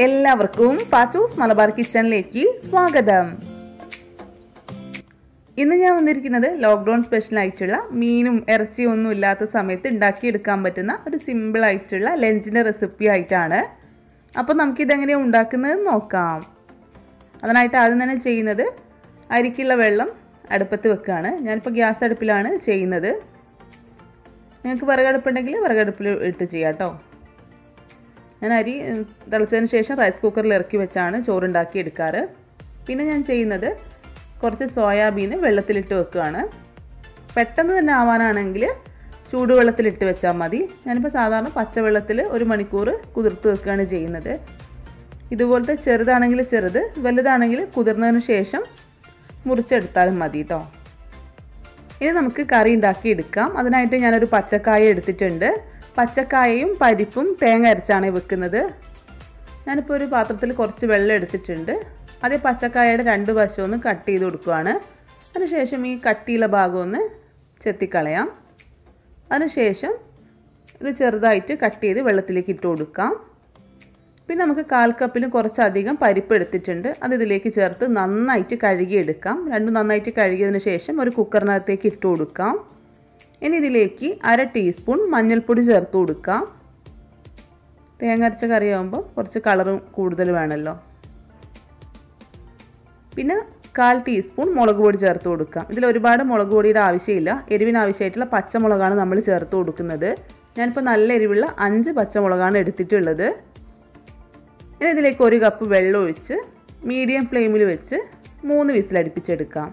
എല്ലാവർക്കും പാച്ചൂസ് മലബാർ കിച്ചണിലേക്ക് സ്വാഗതം ഇന്ന് ഞാൻ വന്നിരിക്കുന്നത് ലോക്ക്ഡൗൺ സ്പെഷ്യൽ ആയിട്ടുള്ള മീനും ഇറച്ചിയും ഒന്നും ഇല്ലാത്ത സമയത്ത് ഉണ്ടാക്കിയെടുക്കാൻ പറ്റുന്ന ഒരു സിമ്പിൾ ആയിട്ടുള്ള ലഞ്ചിൻ്റെ റെസിപ്പി ആയിട്ടാണ് അപ്പോൾ നമുക്കിതെങ്ങനെയാണ് ഉണ്ടാക്കുന്നത് നോക്കാം അതിനായിട്ട് ആദ്യം തന്നെ ചെയ്യുന്നത് അരിക്കുള്ള വെള്ളം അടുപ്പത്ത് വെക്കുകയാണ് ഞാനിപ്പോൾ ഗ്യാസ് അടുപ്പിലാണ് ചെയ്യുന്നത് നിങ്ങൾക്ക് വിറകടുപ്പുണ്ടെങ്കിൽ വിറകടുപ്പിൽ ഇട്ട് ചെയ്യാം കേട്ടോ ഞാൻ അരി തിളച്ചതിന് ശേഷം റൈസ് കുക്കറിൽ ഇറക്കി വെച്ചാണ് ചോറുണ്ടാക്കി എടുക്കാറ് പിന്നെ ഞാൻ ചെയ്യുന്നത് കുറച്ച് സോയാബീൻ വെള്ളത്തിലിട്ട് വെക്കുകയാണ് പെട്ടെന്ന് തന്നെ ആവാനാണെങ്കിൽ ചൂടുവെള്ളത്തിലിട്ട് വെച്ചാൽ മതി ഞാനിപ്പോൾ സാധാരണ പച്ചവെള്ളത്തിൽ ഒരു മണിക്കൂർ കുതിർത്ത് വെക്കുകയാണ് ചെയ്യുന്നത് ഇതുപോലത്തെ ചെറുതാണെങ്കിൽ ചെറുത് വലുതാണെങ്കിൽ കുതിർന്നതിന് ശേഷം മുറിച്ചെടുത്താലും മതി കേട്ടോ ഇനി നമുക്ക് കറി ഉണ്ടാക്കി എടുക്കാം അതിനായിട്ട് ഞാനൊരു പച്ചക്കായ എടുത്തിട്ടുണ്ട് പച്ചക്കായയും പരിപ്പും തേങ്ങ അരച്ചാണ് വെക്കുന്നത് ഞാനിപ്പോൾ ഒരു പാത്രത്തിൽ കുറച്ച് വെള്ളം എടുത്തിട്ടുണ്ട് അതേ പച്ചക്കായയുടെ രണ്ട് വശവും ഒന്ന് കട്ട് ചെയ്ത് കൊടുക്കുകയാണ് അതിനുശേഷം ഈ കട്ടിയുള്ള ഭാഗം ഒന്ന് ചെത്തിക്കളയാം അതിനുശേഷം ഇത് ചെറുതായിട്ട് കട്ട് ചെയ്ത് വെള്ളത്തിലേക്ക് ഇട്ട് കൊടുക്കാം പിന്നെ നമുക്ക് കാൽ കപ്പിലും കുറച്ചധികം പരിപ്പ് എടുത്തിട്ടുണ്ട് അത് ഇതിലേക്ക് ചേർത്ത് നന്നായിട്ട് കഴുകിയെടുക്കാം രണ്ടും നന്നായിട്ട് കഴുകിയതിന് ശേഷം ഒരു കുക്കറിനകത്തേക്ക് ഇട്ട് കൊടുക്കാം ഇനി ഇതിലേക്ക് അര ടീസ്പൂൺ മഞ്ഞൾപ്പൊടി ചേർത്ത് കൊടുക്കാം തേങ്ങ അരച്ച കറിയാകുമ്പോൾ കുറച്ച് കളറും കൂടുതൽ വേണമല്ലോ പിന്നെ കാൽ ടീസ്പൂൺ മുളക് പൊടി ചേർത്ത് കൊടുക്കാം ഇതിൽ ഒരുപാട് മുളക് പൊടിയുടെ ആവശ്യമില്ല എരിവിന് ആവശ്യമായിട്ടുള്ള പച്ചമുളകാണ് നമ്മൾ ചേർത്ത് കൊടുക്കുന്നത് ഞാനിപ്പോൾ നല്ല എരിവുള്ള അഞ്ച് പച്ചമുളകാണ് എടുത്തിട്ടുള്ളത് ഇനി ഇതിലേക്ക് ഒരു കപ്പ് വെള്ളം ഒഴിച്ച് മീഡിയം ഫ്ലെയിമിൽ വെച്ച് മൂന്ന് വിസിലടുപ്പിച്ചെടുക്കാം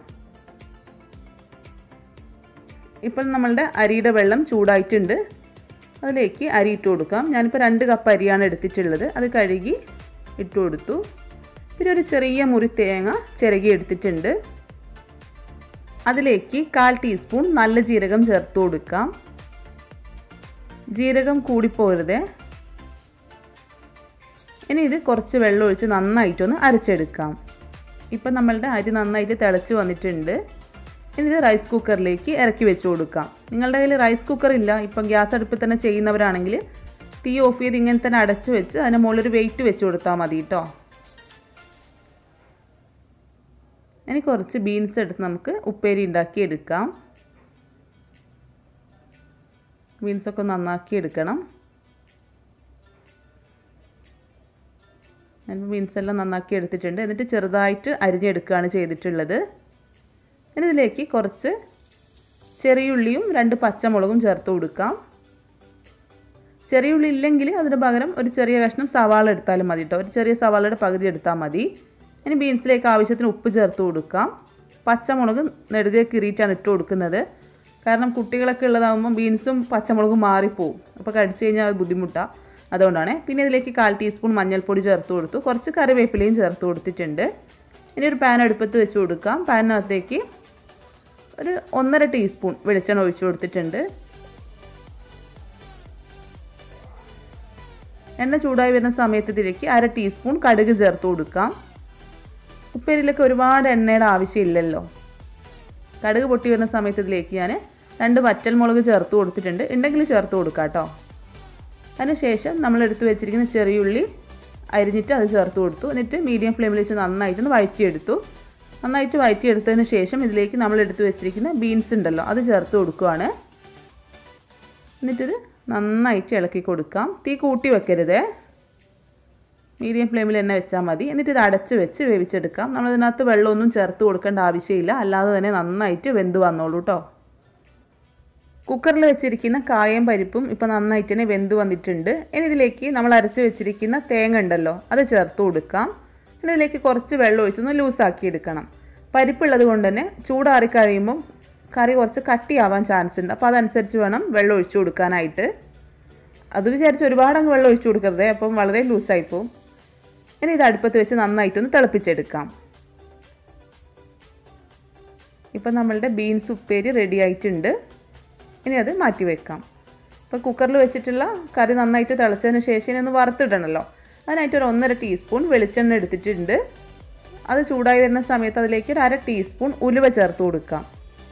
ഇപ്പം നമ്മളുടെ അരിയുടെ വെള്ളം ചൂടായിട്ടുണ്ട് അതിലേക്ക് അരി ഇട്ട് കൊടുക്കാം ഞാനിപ്പോൾ രണ്ട് കപ്പ് അരിയാണ് എടുത്തിട്ടുള്ളത് അത് കഴുകി ഇട്ട് കൊടുത്തു പിന്നെ ഒരു ചെറിയ മുറി തേങ്ങ ചിരകി എടുത്തിട്ടുണ്ട് അതിലേക്ക് കാൽ ടീസ്പൂൺ നല്ല ജീരകം ചേർത്ത് കൊടുക്കാം ജീരകം കൂടിപ്പോരുതേ ഇനി ഇത് കുറച്ച് വെള്ളം ഒഴിച്ച് നന്നായിട്ടൊന്ന് അരച്ചെടുക്കാം ഇപ്പം നമ്മളുടെ അരി നന്നായിട്ട് തിളച്ച് വന്നിട്ടുണ്ട് ഇനി ഇത് റൈസ് കുക്കറിലേക്ക് ഇറക്കി വെച്ച് കൊടുക്കാം നിങ്ങളുടെ കയ്യിൽ റൈസ് കുക്കർ ഇല്ല ഇപ്പം ഗ്യാസ് അടുപ്പിൽ തന്നെ ചെയ്യുന്നവരാണെങ്കിൽ തീ ഓഫ് ചെയ്ത് ഇങ്ങനെ തന്നെ അടച്ച് വെച്ച് അതിന് മുകളിലൊരു വെയിറ്റ് വെച്ച് കൊടുത്താൽ മതി കേട്ടോ ഇനി കുറച്ച് ബീൻസ് എടുത്ത് നമുക്ക് ഉപ്പേരി ഉണ്ടാക്കി എടുക്കാം ബീൻസൊക്കെ നന്നാക്കി എടുക്കണം ഞാൻ ബീൻസ് എല്ലാം നന്നാക്കി എടുത്തിട്ടുണ്ട് എന്നിട്ട് ചെറുതായിട്ട് അരിഞ്ഞെടുക്കുകയാണ് ചെയ്തിട്ടുള്ളത് ഇനി ഇതിലേക്ക് കുറച്ച് ചെറിയുള്ളിയും രണ്ട് പച്ചമുളകും ചേർത്ത് കൊടുക്കാം ചെറിയുള്ളി ഇല്ലെങ്കിൽ അതിന് പകരം ഒരു ചെറിയ കഷ്ണം സവാള എടുത്താലും മതി കേട്ടോ ഒരു ചെറിയ സവാളയുടെ പകുതി എടുത്താൽ മതി ഇനി ബീൻസിലേക്ക് ആവശ്യത്തിന് ഉപ്പ് ചേർത്ത് കൊടുക്കാം പച്ചമുളക് നെടുകെ കീറിയിട്ടാണ് ഇട്ട് കൊടുക്കുന്നത് കാരണം കുട്ടികളൊക്കെ ഉള്ളതാകുമ്പോൾ ബീൻസും പച്ചമുളകും മാറിപ്പോവും അപ്പോൾ കടിച്ചു കഴിഞ്ഞാൽ അത് ബുദ്ധിമുട്ടാണ് അതുകൊണ്ടാണ് പിന്നെ ഇതിലേക്ക് കാൽ ടീസ്പൂൺ മഞ്ഞൾപ്പൊടി ചേർത്ത് കൊടുത്തു കുറച്ച് കറിവേപ്പിലയും ചേർത്ത് കൊടുത്തിട്ടുണ്ട് ഇനി ഒരു പാൻ അടുപ്പത്ത് വെച്ച് കൊടുക്കാം പാനിനകത്തേക്ക് ഒരു ഒന്നര ടീസ്പൂൺ വെളിച്ചെണ്ണ ഒഴിച്ചു കൊടുത്തിട്ടുണ്ട് എണ്ണ ചൂടായി വരുന്ന സമയത്ത് ഇതിലേക്ക് അര ടീസ്പൂൺ കടുക് ചേർത്ത് കൊടുക്കാം ഉപ്പേരിയിലൊക്കെ ഒരുപാട് എണ്ണയുടെ ആവശ്യമില്ലല്ലോ കടുക് പൊട്ടി വരുന്ന സമയത്ത് ഇതിലേക്ക് ഞാൻ രണ്ട് വറ്റൽമുളക് ചേർത്ത് കൊടുത്തിട്ടുണ്ട് ഉണ്ടെങ്കിൽ ചേർത്ത് കൊടുക്കാം കേട്ടോ അതിനുശേഷം നമ്മൾ എടുത്ത് വെച്ചിരിക്കുന്ന ചെറിയുള്ളി അരിഞ്ഞിട്ട് അത് ചേർത്ത് കൊടുത്തു എന്നിട്ട് മീഡിയം ഫ്ലെയിമിൽ വെച്ച് നന്നായിട്ടൊന്ന് വഴറ്റിയെടുത്തു നന്നായിട്ട് വഴറ്റിയെടുത്തതിന് ശേഷം ഇതിലേക്ക് നമ്മൾ എടുത്ത് വെച്ചിരിക്കുന്ന ബീൻസ് ഉണ്ടല്ലോ അത് ചേർത്ത് കൊടുക്കുകയാണ് എന്നിട്ടിത് നന്നായിട്ട് ഇളക്കി കൊടുക്കാം തീ കൂട്ടി വെക്കരുതേ മീഡിയം ഫ്ലെയിമിൽ തന്നെ വെച്ചാൽ മതി എന്നിട്ട് ഇത് അടച്ച് വെച്ച് വേവിച്ചെടുക്കാം നമ്മളിതിനകത്ത് വെള്ളമൊന്നും ചേർത്ത് കൊടുക്കേണ്ട ആവശ്യമില്ല അല്ലാതെ തന്നെ നന്നായിട്ട് വെന്ത് വന്നോളൂ കേട്ടോ കുക്കറിൽ വെച്ചിരിക്കുന്ന കായം പരിപ്പും ഇപ്പോൾ നന്നായിട്ട് തന്നെ വെന്ത് വന്നിട്ടുണ്ട് ഇനി ഇതിലേക്ക് നമ്മൾ അരച്ച് വെച്ചിരിക്കുന്ന തേങ്ങ ഉണ്ടല്ലോ അത് ചേർത്ത് കൊടുക്കാം ഇനി ഇതിലേക്ക് കുറച്ച് വെള്ളം ഒഴിച്ചൊന്ന് ലൂസാക്കി എടുക്കണം പരിപ്പുള്ളത് കൊണ്ട് തന്നെ ചൂടാറി കഴിയുമ്പം കറി കുറച്ച് കട്ടിയാവാൻ ചാൻസ് ഉണ്ട് അപ്പോൾ അതനുസരിച്ച് വേണം വെള്ളം ഒഴിച്ചു കൊടുക്കാനായിട്ട് അത് വിചാരിച്ച് ഒരുപാട് അങ്ങ് വെള്ളം ഒഴിച്ചു കൊടുക്കരുത് അപ്പം വളരെ ലൂസായി പോവും ഇനി ഇത് അടുപ്പത്ത് വെച്ച് നന്നായിട്ടൊന്ന് തിളപ്പിച്ചെടുക്കാം ഇപ്പം നമ്മളുടെ ബീൻസ് ഉപ്പേരി റെഡി ആയിട്ടുണ്ട് ഇനി അത് മാറ്റി വെക്കാം ഇപ്പോൾ കുക്കറിൽ വെച്ചിട്ടുള്ള കറി നന്നായിട്ട് തിളച്ചതിന് ശേഷം ഇനി ഒന്ന് വറുത്തിടണമല്ലോ അതിനായിട്ട് ഒരു ഒന്നര ടീസ്പൂൺ വെളിച്ചെണ്ണ എടുത്തിട്ടുണ്ട് അത് ചൂടായി വരുന്ന സമയത്ത് അതിലേക്ക് ഒരു അര ടീസ്പൂൺ ഉലുവ ചേർത്ത് കൊടുക്കാം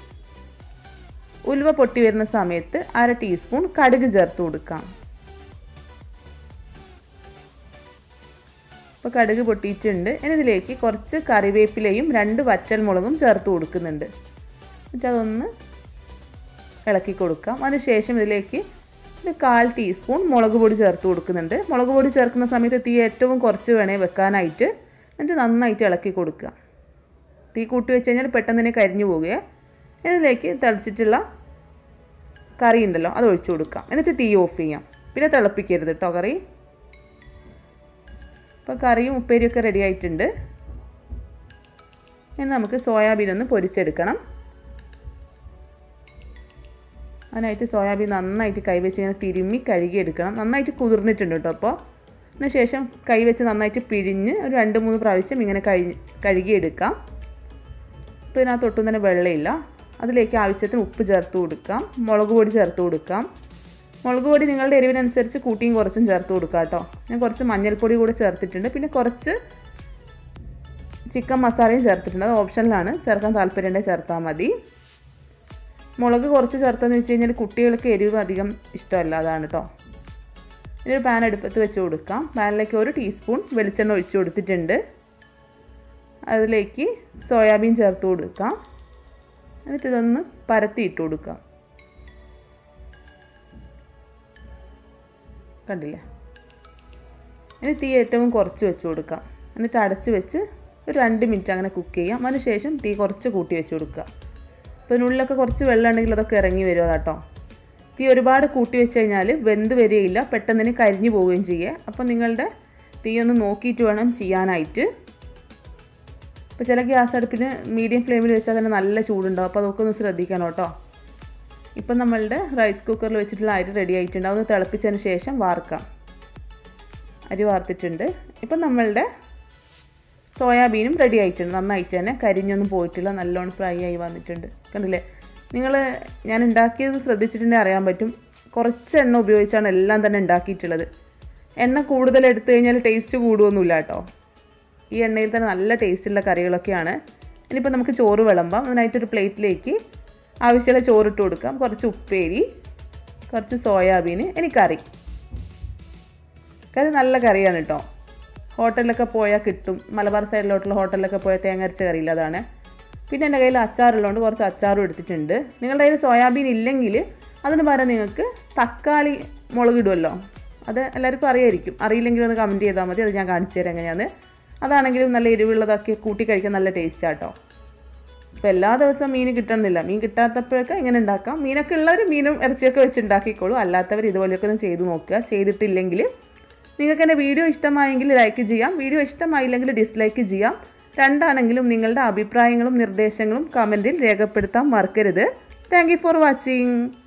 ഉലുവ പൊട്ടി വരുന്ന സമയത്ത് അര ടീസ്പൂൺ കടുക് ചേർത്ത് കൊടുക്കാം അപ്പോൾ കടുക് പൊട്ടിയിട്ടുണ്ട് ഇനി ഇതിലേക്ക് കുറച്ച് കറിവേപ്പിലയും രണ്ട് വറ്റൽ മുളകും ചേർത്ത് കൊടുക്കുന്നുണ്ട് എന്നിട്ട് അതൊന്ന് ഇളക്കി കൊടുക്കാം അതിനുശേഷം ഇതിലേക്ക് ഒരു കാൽ ടീസ്പൂൺ മുളക് പൊടി ചേർത്ത് കൊടുക്കുന്നുണ്ട് മുളക് പൊടി ചേർക്കുന്ന സമയത്ത് തീ ഏറ്റവും കുറച്ച് വേണേ വെക്കാനായിട്ട് എന്നിട്ട് നന്നായിട്ട് ഇളക്കി കൊടുക്കുക തീ കൂട്ടി വെച്ച് കഴിഞ്ഞാൽ പെട്ടെന്ന് തന്നെ കരിഞ്ഞു പോവുക ഇതിലേക്ക് തിളച്ചിട്ടുള്ള കറി ഉണ്ടല്ലോ അത് ഒഴിച്ചു കൊടുക്കാം എന്നിട്ട് തീ ഓഫ് ചെയ്യാം പിന്നെ തിളപ്പിക്കരുത് കേട്ടോ കറി അപ്പോൾ കറിയും ഉപ്പേരിയൊക്കെ റെഡി ആയിട്ടുണ്ട് ഇനി നമുക്ക് സോയാബീൻ ഒന്ന് പൊരിച്ചെടുക്കണം അതിനായിട്ട് സോയാബീൻ നന്നായിട്ട് കൈവച്ച് ഇങ്ങനെ തിരുമ്മി കഴുകിയെടുക്കണം നന്നായിട്ട് കുതിർന്നിട്ടുണ്ട് കേട്ടോ അപ്പോൾ അതിന് ശേഷം കൈവച്ച് നന്നായിട്ട് പിഴിഞ്ഞ് ഒരു രണ്ട് മൂന്ന് പ്രാവശ്യം ഇങ്ങനെ കഴി കഴുകിയെടുക്കാം ഇപ്പോൾ ഇതിനകത്ത് ഒട്ടും തന്നെ വെള്ളമില്ല അതിലേക്ക് ആവശ്യത്തിന് ഉപ്പ് ചേർത്ത് കൊടുക്കാം മുളക് പൊടി ചേർത്ത് കൊടുക്കാം മുളക് പൊടി നിങ്ങളുടെ എരിവിനനുസരിച്ച് കൂട്ടിയും കുറച്ചും ചേർത്ത് കൊടുക്കാം കേട്ടോ ഞാൻ കുറച്ച് മഞ്ഞൾപ്പൊടി കൂടെ ചേർത്തിട്ടുണ്ട് പിന്നെ കുറച്ച് ചിക്കൻ മസാലയും ചേർത്തിട്ടുണ്ട് അത് ഓപ്ഷനിലാണ് ചേർക്കാൻ താല്പര്യമുണ്ടെങ്കിൽ ചേർത്താൽ മതി മുളക് കുറച്ച് ചേർത്തെന്ന് വെച്ച് കഴിഞ്ഞാൽ കുട്ടികൾക്ക് എരിവ് അധികം ഇഷ്ടമല്ല അതാണ് കേട്ടോ ഇതൊരു പാൻ അടുപ്പത്ത് വെച്ച് കൊടുക്കാം പാനിലേക്ക് ഒരു ടീസ്പൂൺ വെളിച്ചെണ്ണ ഒഴിച്ചു കൊടുത്തിട്ടുണ്ട് അതിലേക്ക് സോയാബീൻ ചേർത്ത് കൊടുക്കാം എന്നിട്ട് ഇതൊന്ന് പരത്തി ഇട്ട് കൊടുക്കാം കണ്ടില്ലേ ഇനി തീ ഏറ്റവും കുറച്ച് വെച്ച് കൊടുക്കാം എന്നിട്ട് അടച്ച് വെച്ച് ഒരു രണ്ട് മിനിറ്റ് അങ്ങനെ കുക്ക് ചെയ്യാം അതിനുശേഷം തീ കുറച്ച് കൂട്ടി വെച്ച് കൊടുക്കുക അപ്പോൾ ഇതിനുള്ളിലൊക്കെ കുറച്ച് വെള്ളം ഉണ്ടെങ്കിൽ അതൊക്കെ ഇറങ്ങി വരും അതാട്ടോ തീ ഒരുപാട് കൂട്ടി വെച്ച് കഴിഞ്ഞാൽ വെന്ത് വരികയില്ല പെട്ടെന്ന് തന്നെ കരിഞ്ഞു പോവുകയും ചെയ്യുക അപ്പോൾ നിങ്ങളുടെ തീ ഒന്ന് നോക്കിയിട്ട് വേണം ചെയ്യാനായിട്ട് ഇപ്പോൾ ചില ഗ്യാസ് അടുപ്പിന് മീഡിയം ഫ്ലെയിമിൽ വെച്ചാൽ തന്നെ നല്ല ചൂടുണ്ടാവും അപ്പോൾ അതൊക്കെ ഒന്ന് ശ്രദ്ധിക്കണം കേട്ടോ ഇപ്പം നമ്മളുടെ റൈസ് കുക്കറിൽ വെച്ചിട്ടുള്ള അരി റെഡി ആയിട്ടുണ്ട് അതൊന്ന് തിളപ്പിച്ചതിന് ശേഷം വാർക്കാം അരി വാർത്തിട്ടുണ്ട് ഇപ്പം നമ്മളുടെ സോയാബീനും റെഡി ആയിട്ടുണ്ട് നന്നായിട്ട് തന്നെ കരിഞ്ഞൊന്നും പോയിട്ടില്ല നല്ലോണം ഫ്രൈ ആയി വന്നിട്ടുണ്ട് കണ്ടില്ലേ നിങ്ങൾ ഞാൻ ഉണ്ടാക്കിയത് ശ്രദ്ധിച്ചിട്ടുണ്ടെങ്കിൽ അറിയാൻ പറ്റും കുറച്ച് എണ്ണ ഉപയോഗിച്ചാണ് എല്ലാം തന്നെ ഉണ്ടാക്കിയിട്ടുള്ളത് എണ്ണ കൂടുതൽ എടുത്തു കഴിഞ്ഞാൽ ടേസ്റ്റ് കൂടുമൊന്നുമില്ല കേട്ടോ ഈ എണ്ണയിൽ തന്നെ നല്ല ടേസ്റ്റുള്ള കറികളൊക്കെയാണ് ഇനിയിപ്പോൾ നമുക്ക് ചോറ് വിളമ്പാം അതിനായിട്ടൊരു പ്ലേറ്റിലേക്ക് ആവശ്യമുള്ള ചോറിട്ട് കൊടുക്കാം കുറച്ച് ഉപ്പേരി കുറച്ച് സോയാബീൻ ഇനി കറി കറി നല്ല കറിയാണ് കേട്ടോ ഹോട്ടലിലൊക്കെ പോയാൽ കിട്ടും മലബാർ സൈഡിലോട്ടുള്ള ഹോട്ടലിലൊക്കെ പോയാൽ തേങ്ങ അരച്ച കറിയില്ല അതാണ് പിന്നെ എൻ്റെ കയ്യിൽ അച്ചാറുള്ളതുകൊണ്ട് കുറച്ച് അച്ചാറും എടുത്തിട്ടുണ്ട് നിങ്ങളുടെ കയ്യിൽ സോയാബീൻ ഇല്ലെങ്കിൽ അതിന് പകരം നിങ്ങൾക്ക് തക്കാളി മുളകിടുമല്ലോ അത് എല്ലാവർക്കും അറിയായിരിക്കും അറിയില്ലെങ്കിൽ ഒന്ന് കമൻറ്റ് ചെയ്താൽ മതി അത് ഞാൻ കാണിച്ചു തരാം എങ്ങനെയാണ് അതാണെങ്കിലും നല്ല എരിവുള്ളതൊക്കെ കൂട്ടി കഴിക്കാൻ നല്ല ടേസ്റ്റാട്ടോ ഇപ്പോൾ എല്ലാ ദിവസവും മീൻ കിട്ടുന്നില്ല മീൻ കിട്ടാത്തപ്പോഴൊക്കെ ഇങ്ങനെ ഉണ്ടാക്കാം മീനൊക്കെ ഉള്ളവർ മീനും ഇറച്ചിയൊക്കെ വെച്ച് ഉണ്ടാക്കിക്കോളൂ അല്ലാത്തവർ ഇതുപോലെയൊക്കെ ഒന്ന് ചെയ്ത് നോക്കുക ചെയ്തിട്ടില്ലെങ്കിൽ നിങ്ങൾക്ക് എൻ്റെ വീഡിയോ ഇഷ്ടമായെങ്കിൽ ലൈക്ക് ചെയ്യാം വീഡിയോ ഇഷ്ടമായില്ലെങ്കിൽ ഡിസ്ലൈക്ക് ചെയ്യാം രണ്ടാണെങ്കിലും നിങ്ങളുടെ അഭിപ്രായങ്ങളും നിർദ്ദേശങ്ങളും കമൻറ്റിൽ രേഖപ്പെടുത്താൻ മറക്കരുത് താങ്ക് ഫോർ വാച്ചിങ്